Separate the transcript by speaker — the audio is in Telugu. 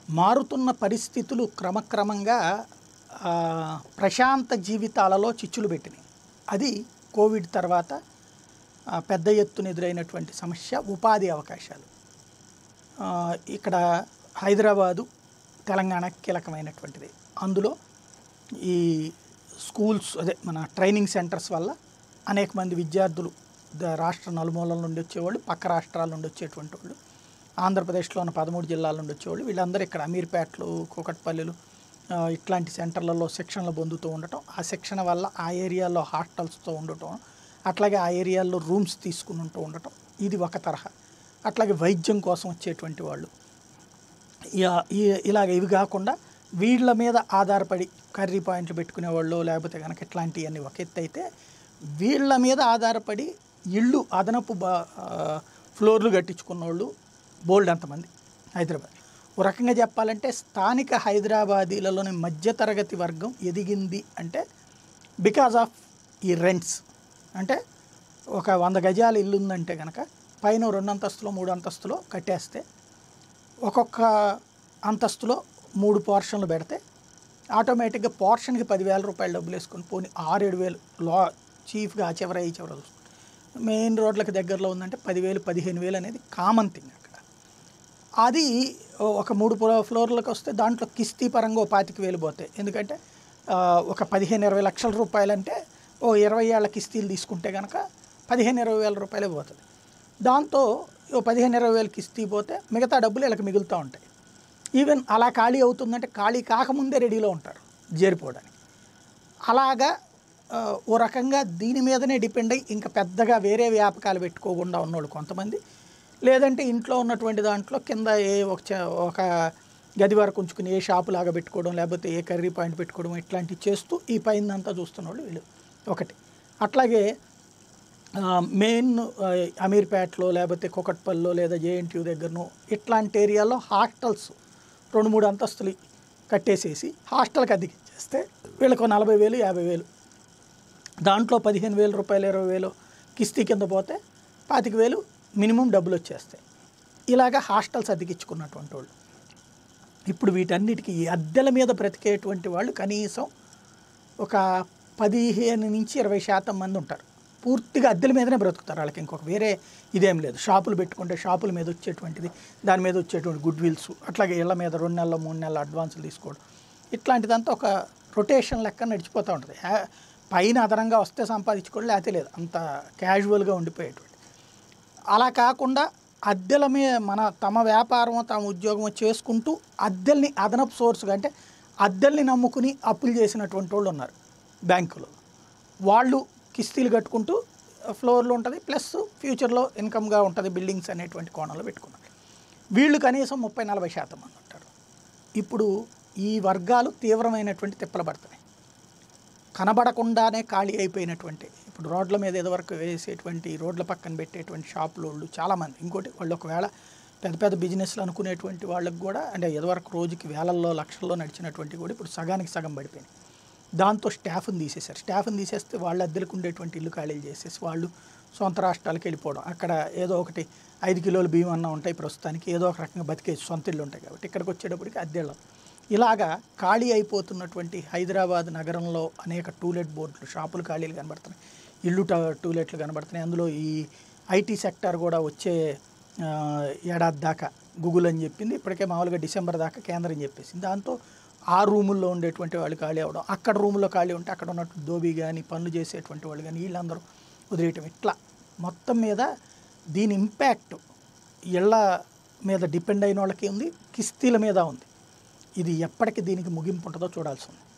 Speaker 1: మారుతున్న పరిస్థితులు క్రమక్రమంగా ఆ, ప్రశాంత జీవితాలలో చిచ్చులు పెట్టినాయి అది కోవిడ్ తర్వాత ఆ, పెద్ద ఎత్తున ఎదురైనటువంటి సమస్య ఉపాధి అవకాశాలు ఆ, ఇక్కడ హైదరాబాదు తెలంగాణ కీలకమైనటువంటిది అందులో ఈ స్కూల్స్ అదే మన ట్రైనింగ్ సెంటర్స్ వల్ల అనేక మంది విద్యార్థులు ద- రాష్ట్ర నలుమూలల నుండి వచ్చేవాళ్ళు పక్క రాష్ట్రాల నుండి వచ్చేటువంటి వాళ్ళు ఆంధ్రప్రదేశ్లో ఉన్న పదమూడు జిల్లాల నుండి వచ్చేవాళ్ళు వీళ్ళందరూ ఇక్కడ అమీర్పేటలు కూకట్పల్లిలు ఆ, ఇట్లాంటి సెంటర్లలో శిక్షణలు పొందుతూ ఉండటం ఆ శిక్షణ వల్ల ఆ ఏరియాలో హాస్టల్స్తో ఉండటం అట్లాగే ఆ ఏరియాల్లో రూమ్స్ తీసుకుని ఉంటూ ఉండటం ఇది ఒక తరహా అట్లాగే వైద్యం కోసం వచ్చేటువంటి వాళ్ళు ఇయ- ఈ- ఇలాగ ఇవి కాకుండా వీళ్ళ మీద ఆధారపడి కర్రీ పాయింట్లు పెట్టుకునే వాళ్ళు లేకపోతే కనుక ఇట్లాంటివన్నీ ఒక ఎత్తు అయితే వీళ్ళ మీద ఆధారపడి ఇళ్ళు అదనపు బా ఆ, ఫ్లోర్లు కట్టించుకున్న వాళ్ళు బోల్డ్ అంతమంది హైదరాబాద్ ఓ రకంగా చెప్పాలంటే స్థానిక హైదరాబాదీలలోని మధ్యతరగతి వర్గం ఎదిగింది అంటే బికాజ్ ఆఫ్ ఈ రెంట్స్ అంటే ఒక వంద గజాల ఇల్లు ఉందంటే కనుక పైన రెండు అంతస్తులో మూడు అంతస్తులో కట్టేస్తే ఒక్కొక్క అంతస్తులో మూడు పోర్షన్లు పెడితే ఆటోమేటిక్గా పోర్షన్కి పదివేల రూపాయలు డబ్బులు వేసుకొని పోనీ ఆరు ఏడు వేలు లా చీఫ్గా ఆ చివర ఈ చివర చూసుకుంటే మెయిన్ రోడ్లకు దగ్గరలో ఉందంటే పదివేలు పదిహేను వేలు అనేది కామన్ థింగ్ అక్కడ అది ఒక మూడు ఫ్లో- ఫ్లోర్లకు వస్తే దాంట్లో కిస్తీ పరంగా ఓ పాతిక వేలు పోతాయి ఎందుకంటే ఆ, ఒక పదిహేను ఇరవై లక్షల రూపాయలంటే ఓ ఇరవై ఏళ్ళ కిస్తీలు తీసుకుంటే కనుక పదిహేను ఇరవై వేల రూపాయలే పోతుంది దాంతో ఓ పదిహేను ఇరవై వేలు కిస్తీ పోతే మిగతా డబ్బులు వీళ్ళకి మిగులుతూ ఉంటాయి ఈవెన్ అలా ఖాళీ అవుతుందంటే ఖాళీ కాకముందే రెడీలో ఉంటారు చేరిపోవడానికి అలాగా ఆ, ఓ రకంగా దీని మీదనే డిపెండ్ అయ్యి ఇంకా పెద్దగా వేరే వ్యాపకాలు పెట్టుకోకుండా ఉన్నోళ్ళు కొంతమంది లేదంటే ఇంట్లో ఉన్నటువంటి దాంట్లో కింద ఏ ఒక చ- ఒక గది వరకు ఉంచుకుని ఏ షాపు లాగా పెట్టుకోవడం లేకపోతే ఏ కర్రీ పాయింట్ పెట్టుకోవడం ఇట్లాంటివి చేస్తూ ఈ పైనంతా చూస్తున్న వాళ్ళు వీళ్ళు ఒకటి అట్లాగే ఆ, మెయిన్ ఆ, అమీర్పేటలో లేకపోతే కుకట్పల్లిలో లేదా జేఎన్టీయూ దగ్గరను ఇట్లాంటి ఏరియాలో హాస్టల్స్ రెండు మూడు అంతస్తులు కట్టేసేసి హాస్టల్కి అద్దెకిచ్చేస్తే వీళ్ళకు నలభై వేలు యాభై వేలు దాంట్లో పదిహేను వేల రూపాయలు ఇరవై వేలు కిస్తీ కింద పోతే పాతిక వేలు మినిమం డబ్బులు వచ్చేస్తాయి ఇలాగ హాస్టల్స్ అద్దెకిచ్చుకున్నటువంటి వాళ్ళు ఇప్పుడు వీటన్నిటికీ ఈ అద్దెల మీద బ్రతికేటువంటి వాళ్ళు కనీసం ఒక పదిహేను నుంచి ఇరవై శాతం మంది ఉంటారు పూర్తిగా అద్దెల మీదనే బ్రతుకుతారు వాళ్ళకి ఇంకొక వేరే ఇదేం లేదు షాపులు పెట్టుకుంటే షాపుల మీద వచ్చేటువంటిది దాని మీద వచ్చేటువంటి గుడ్ విల్స్ అట్లాగే ఇళ్ళ మీద రెండు నెలలు మూడు నెలలు అడ్వాన్సులు తీసుకోవడం ఇట్లాంటిదంతా ఒక రొటేషన్ లెక్క నడిచిపోతూ ఉంటుంది ఆ- పైన అదనంగా వస్తే సంపాదించుకోవడం లేకపోతే లేదు అంత క్యాజువల్గా ఉండిపోయేటువంటి అలా కాకుండా అద్దెల మీద మన తమ వ్యాపారం తమ ఉద్యోగం చేసుకుంటూ అద్దెల్ని అదనపు సోర్స్గా అంటే అద్దెల్ని నమ్ముకుని అప్పులు చేసినటువంటి వాళ్ళు ఉన్నారు బ్యాంకులో వాళ్ళు కిస్తీలు కట్టుకుంటూ ఫ్లోర్లు ఉంటుంది ప్లస్ ఫ్యూచర్లో ఇన్కమ్గా ఉంటుంది బిల్డింగ్స్ అనేటువంటి కోణంలో పెట్టుకున్నారు వీళ్ళు కనీసం ముప్పై నలభై శాతం మంది ఉంటారు ఇప్పుడు ఈ వర్గాలు తీవ్రమైనటువంటి తిప్పలు పడుతున్నాయి కనబడకుండానే ఖాళీ అయిపోయినటువంటి ఇప్పుడు రోడ్ల మీద ఎదవరకు వేసేటువంటి రోడ్ల పక్కన పెట్టేటువంటి షాపులు వాళ్ళు చాలామంది ఇంకోటి వాళ్ళు ఒకవేళ పెద్ద పెద్ద బిజినెస్లు అనుకునేటువంటి వాళ్ళకి కూడా అంటే ఎదవరకు రోజుకి వేలల్లో లక్షల్లో నడిచినటువంటి కూడా ఇప్పుడు సగానికి సగం పడిపోయినాయి దాంతో స్టాఫ్ని తీసేశారు స్టాఫ్ని తీసేస్తే వాళ్ళు అద్దెలకు ఉండేటువంటి ఇల్లు ఖాళీలు చేసేసి వాళ్ళు సొంత రాష్ట్రాలకు వెళ్ళిపోవడం అక్కడ ఏదో ఒకటి ఐదు కిలోలు బియ్యం అన్న ఉంటాయి ప్రస్తుతానికి ఏదో ఒక రకంగా బతికేసి సొంత ఇల్లు ఉంటాయి కాబట్టి ఇక్కడికి వచ్చేటప్పటికి అద్దెళ్ళు ఇలాగా ఖాళీ అయిపోతున్నటువంటి హైదరాబాద్ నగరంలో అనేక టూలెట్ బోర్డులు షాపులు ఖాళీలు కనబడుతున్నాయి ఇల్లు ట- టూలెట్లు కనబడుతున్నాయి అందులో ఈ ఐటీ సెక్టార్ కూడా వచ్చే ఆ, ఏడాది దాకా గూగుల్ అని చెప్పింది ఇప్పటికే మామూలుగా డిసెంబర్ దాకా కేంద్రం చెప్పేసింది దాంతో ఆ రూముల్లో ఉండేటువంటి వాళ్ళు ఖాళీ అవ్వడం అక్కడ రూములో ఖాళీ ఉంటే అక్కడ ఉన్నట్టు దోబీ కానీ పనులు చేసేటువంటి వాళ్ళు కానీ వీళ్ళందరూ వదిలేయటం ఇట్లా మొత్తం మీద దీని ఇంపాక్ట్ ఇళ్ళ మీద డిపెండ్ అయిన వాళ్ళకి ఉంది కిస్తీల మీద ఉంది ఇది ఎప్పటికి దీనికి ముగింపు ఉంటుందో చూడాల్సి ఉంది